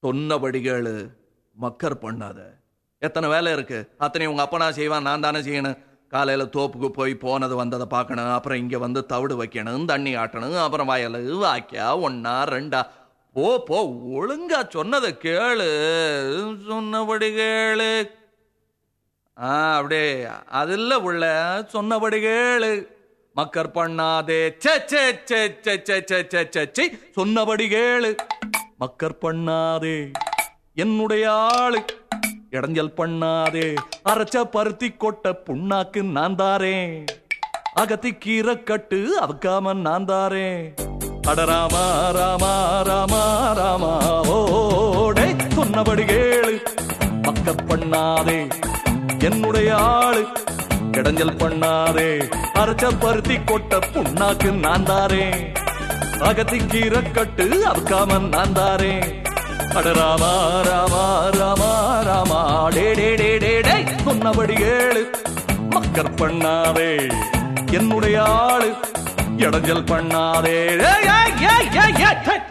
சொன்னபடி கேளு மக்கர் பண்ணாத எத்தனை வேலை இருக்கு அத்தனை உங்க அப்பனா செய்வான் நான் தானே செய்யணும் காலையில தோப்புக்கு போய் போனது வந்ததை பார்க்கணும் அப்புறம் இங்க வந்து தவிடு வைக்கணும் தண்ணி ஆட்டணும் அப்புறம் வயல் வாக்கியா ஒன்னா ரெண்டா போ போ ஒழுங்கா சொன்னதை கேளு சொன்னபடி கேளு ஆ அப்படியே அதில் உள்ள சொன்னபடி கேளு மக்கர் பண்ணாதே சே சே சே சே சே சே சே சே சே சொன்னபடி கேளு மக்கர் பண்ணாதே என்னுடைய ஆளு இடைஞ்சல் பண்ணாதே அரைச்ச பருத்தி கொட்ட புண்ணாக்கு நான் தாரேன் அகத்தி கீரை கட்டு அவக்காம நான் தாரேன் அட ராமா ராமா ராமா ராமா ஓடே சொன்னபடி கேளு மக்கர் பண்ணாதே என்னுடைய ஆளு இடைஞ்சல் பண்ணாதே அரைச்ச பருத்தி கொட்ட புண்ணாக்கு நான் தாரேன் அகத்தி கீரை கட்டு அவக்காம நான் தாரேன் அட ராமா ராமா ராமா ராமா டே டே டே டே டே சொன்னபடி கேளு மக்கர் பண்ணாதே என்னுடைய ஆளு இடைஞ்சல் பண்ணாதே ஏய், ஏய், ஏய், ஏய், ஏய், ஏய்.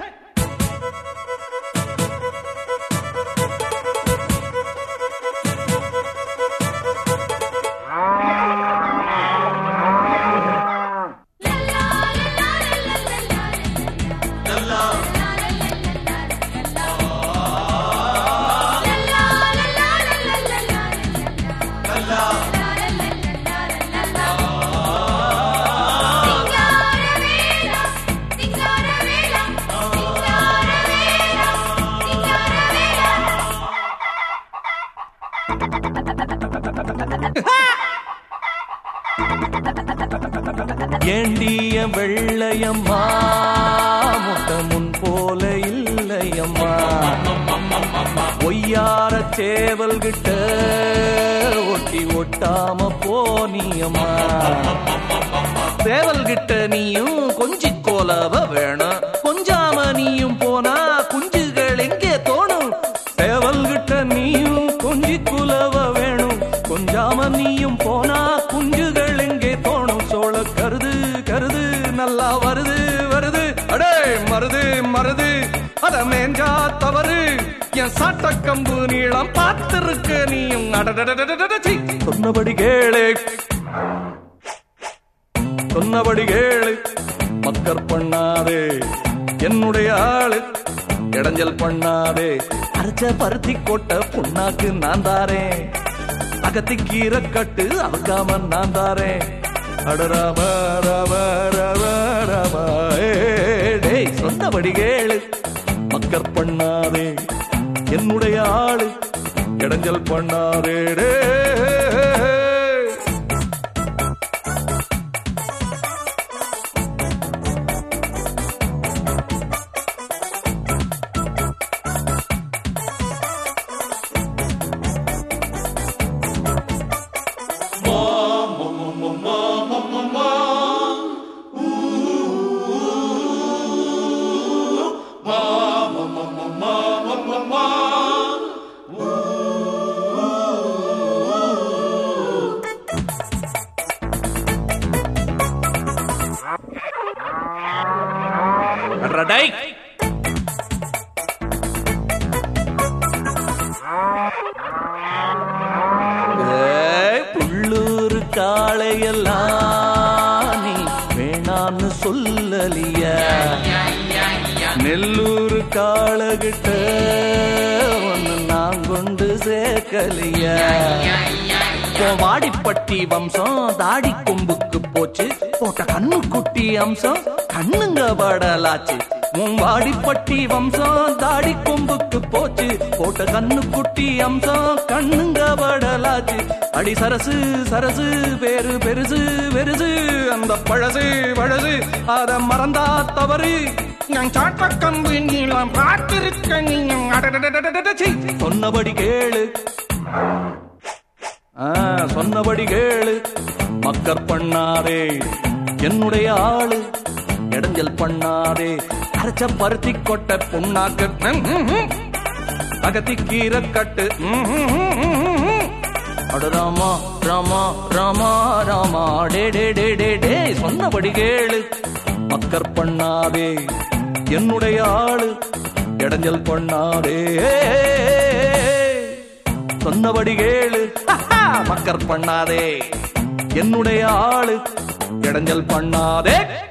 ஏண்டிய வெள்ளையம்மா முட்ட முன் போல இல்லையம்மா ஒய்யார சேவல் கிட்ட ஒட்டி ஒட்டாம போனியம்மா சேவல் கிட்ட நீயும் கொஞ்சி கோலவ வேணும் கொஞ்சாம நீயும் போனா குஞ்சுகள் எங்கே தோணும் சேவல் கிட்ட நீயும் கொஞ்சி குலவ வேணும் கொஞ்சாம நீயும் போனா குஞ்சுகள் எங்கே தோணும் சோழ கருது கருது நல்லா வருது வருது அடே மருது மருது அத மேஞ்சா தவறு என் சாட்ட கம்பு நீளம் பார்த்திருக்க நீயும் அடடடடடடட, சீ. சொன்னபடி கேளு சொன்னபடி கேளு மக்கர் பண்ணாதே என்னுடைய ஆளு இடைஞ்சல் பண்ணாதே அரைச்ச பருத்தி கொட்ட புண்ணாக்கு நான் தாரேன் அகத்தி கீரை கட்டு அவக்காம நான் தாரேன் அட ராம ராம ராம ராம ஏய், டேய் சொன்னபடி கேளு மக்கர் பண்ணாதே என்னுடைய ஆளு இடைஞ்சல் பண்ணாதே டேய் அடடை ஏய், புள்ளூர் காளையெல்லாம் நீ வேணான்னு சொல்லலிய நெல்லூர் காளகிட்ட ஒன்னு நான் கொண்டு சேர்க்கலிய உன் வாடிப்பட்டி வம்சம் தாடி கொம்புக்கு போச்சு போட்ட கண்ணு குட்டி அம்சம் கண்ணுங்க படலாச்சு உன் வாடிப்பட்டி வம்சம் தாடி கொம்புக்கு போச்சு போட்ட கண்ணு குட்டி அம்சம் கண்ணுங்க படலாச்சு அடி சரசு சரசு பேரு பெருசு பெருசு அந்த பழசு பழசு அத மறந்தா தவறு நான் சாட்ட கம்பு நீளம் பார்த்திருக்க நீயும் அடடடடடடட, சீ. சொன்னபடி கேளு ஆ, சொன்னபடி கேளு மக்கர் பண்ணாதே என்னுடைய ஆளு இடைஞ்சல் பண்ணாதே அரைச்ச பருத்தி கொட்ட புண்ணாக்கு ம், ம், ம். அகத்தி கீரை கட்டு ம், ம், ம், ம், ம். அட ராமா ராமா ராமா ராமா டே டே டே டே டே சொன்னபடி கேளு மக்கர் பண்ணாதே என்னுடைய ஆளு இடைஞ்சல் பண்ணாதே சொன்னபடி கேளு மக்கர் பண்ணாதே என்னுடைய ஆளு இடைஞ்சல் பண்ணாதே